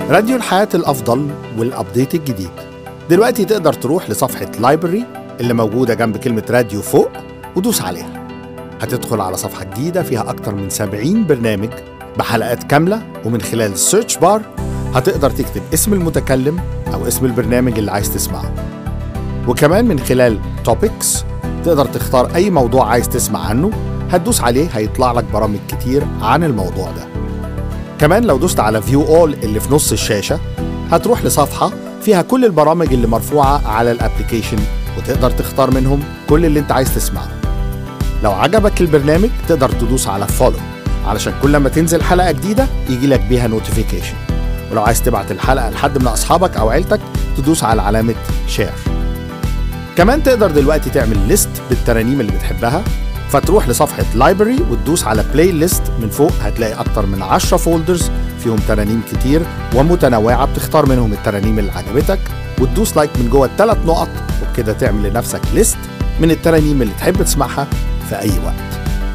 راديو الحياة الأفضل والأبديت الجديد دلوقتي تقدر تروح لصفحة لايبرري اللي موجودة جنب كلمة راديو فوق ودوس عليها هتدخل على صفحة جديدة فيها أكتر من 70 برنامج بحلقات كاملة ومن خلال السيرش بار هتقدر تكتب اسم المتكلم أو اسم البرنامج اللي عايز تسمعه وكمان من خلال توبكس تقدر تختار أي موضوع عايز تسمع عنه هتدوس عليه هيطلع لك برامج كتير عن الموضوع ده كمان لو دوست على فيو اول اللي في نص الشاشة هتروح لصفحة فيها كل البرامج اللي مرفوعة على الابليكيشن وتقدر تختار منهم كل اللي انت عايز تسمعه لو عجبك البرنامج تقدر تدوس على فولو علشان كل ما تنزل حلقة جديدة يجي لك بيها نوتيفيكيشن ولو عايز تبعت الحلقة لحد من أصحابك أو عيلتك تدوس على علامة شير كمان تقدر دلوقتي تعمل ليست بالترانيم اللي بتحبها فتروح لصفحة لايبرري وتدوس على بلاي ليست من فوق هتلاقي أكتر من 10 فولدرز فيهم ترانيم كتير ومتنوعة بتختار منهم الترانيم اللي عجبتك وتدوس لايك من جوه الثلاث نقط وبكده تعمل لنفسك ليست من الترانيم اللي تحب تسمعها في أي وقت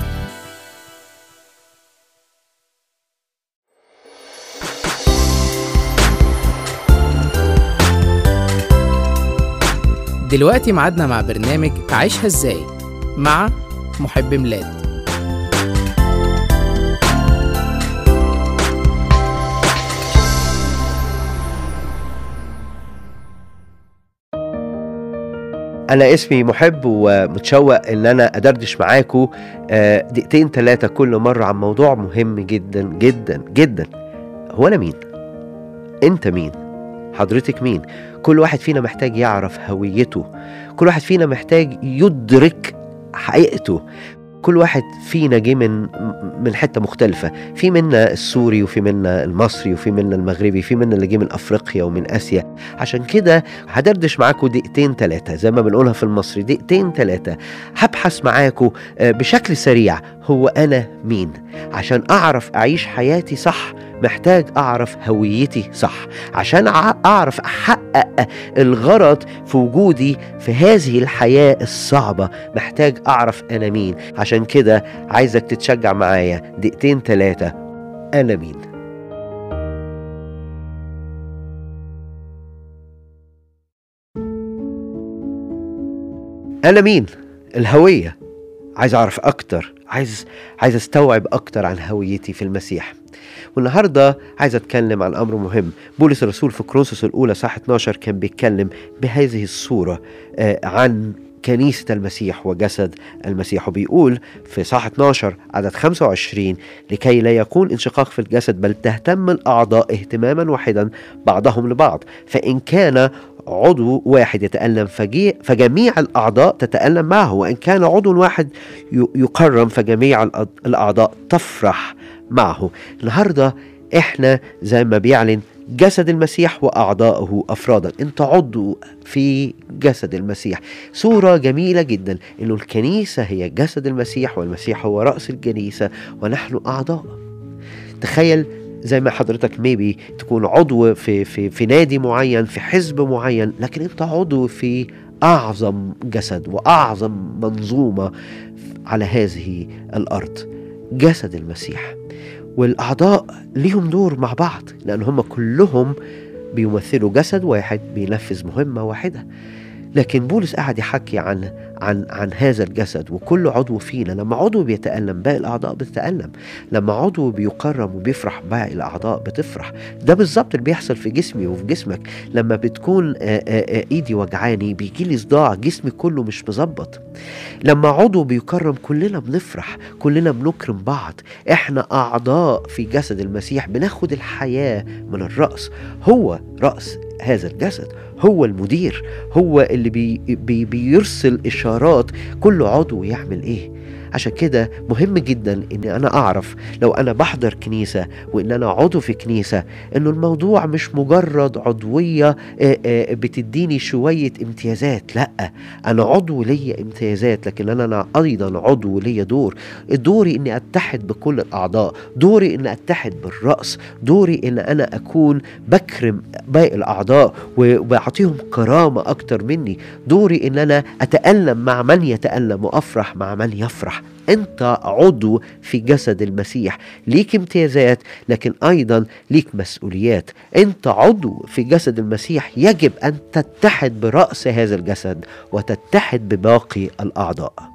دلوقتي ميعادنا مع برنامج عيشها ازاي مع محب ميلاد انا اسمي محب ومتشوق ان انا ادردش معاكم آه، دقيقتين ثلاثه كل مره عن موضوع مهم جدا جدا جدا هو انا مين انت مين حضرتك مين كل واحد فينا محتاج يعرف هويته كل واحد فينا محتاج يدرك حقيقته كل واحد فينا جه من من حته مختلفه في منا السوري وفي منا المصري وفي منا المغربي في منا اللي جه من افريقيا ومن اسيا عشان كده هدردش معاكم دقيقتين ثلاثه زي ما بنقولها في المصري دقيقتين ثلاثه هبحث معاكم آه، بشكل سريع هو انا مين عشان اعرف اعيش حياتي صح محتاج اعرف هويتي صح عشان أع- اعرف احقق الغرض في وجودي في هذه الحياه الصعبه محتاج اعرف انا مين عشان كده عايزك تتشجع معايا دقيقتين ثلاثه انا مين انا مين الهويه عايز اعرف اكتر عايز عايز استوعب اكتر عن هويتي في المسيح والنهارده عايز اتكلم عن امر مهم بولس الرسول في كرونسوس الاولى صح 12 كان بيتكلم بهذه الصوره آه، عن كنيسة المسيح وجسد المسيح وبيقول في صح 12 عدد 25 لكي لا يكون انشقاق في الجسد بل تهتم الأعضاء اهتماما واحدا بعضهم لبعض فإن كان عضو واحد يتألم فجي فجميع الأعضاء تتألم معه وإن كان عضو واحد ي- يكرم فجميع الأض- الأعضاء تفرح معه النهاردة إحنا زي ما بيعلن جسد المسيح وأعضاؤه أفرادا أنت عضو في جسد المسيح صورة جميلة جدا أنه الكنيسة هي جسد المسيح والمسيح هو رأس الكنيسة ونحن أعضاء تخيل زي ما حضرتك ميبي تكون عضو في في في نادي معين في حزب معين لكن انت عضو في اعظم جسد واعظم منظومه على هذه الارض جسد المسيح والاعضاء ليهم دور مع بعض لان هم كلهم بيمثلوا جسد واحد بينفذ مهمه واحده لكن بولس قاعد يحكي عن عن عن هذا الجسد وكل عضو فينا لما عضو بيتألم باقي الأعضاء بتتألم لما عضو بيكرم وبيفرح باقي الأعضاء بتفرح ده بالظبط اللي بيحصل في جسمي وفي جسمك لما بتكون آه، آه، آه، إيدي وجعاني بيجي لي صداع جسمي كله مش مظبط لما عضو بيكرم كلنا بنفرح كلنا بنكرم بعض احنا أعضاء في جسد المسيح بناخد الحياة من الرأس هو رأس هذا الجسد هو المدير هو اللي بي بي بيرسل اشارات كل عضو يعمل ايه عشان كده مهم جدا ان انا اعرف لو انا بحضر كنيسه وان انا عضو في كنيسه انه الموضوع مش مجرد عضويه آه، آه، بتديني شويه امتيازات لا انا عضو ليا امتيازات لكن انا أنا ايضا عضو ليا دور دوري اني اتحد بكل الاعضاء دوري اني اتحد بالراس دوري ان انا اكون بكرم باقي الاعضاء وبعطيهم كرامه اكتر مني دوري ان انا اتالم مع من يتالم وافرح مع من يفرح انت عضو في جسد المسيح ليك امتيازات لكن ايضا ليك مسؤوليات انت عضو في جسد المسيح يجب ان تتحد براس هذا الجسد وتتحد بباقي الاعضاء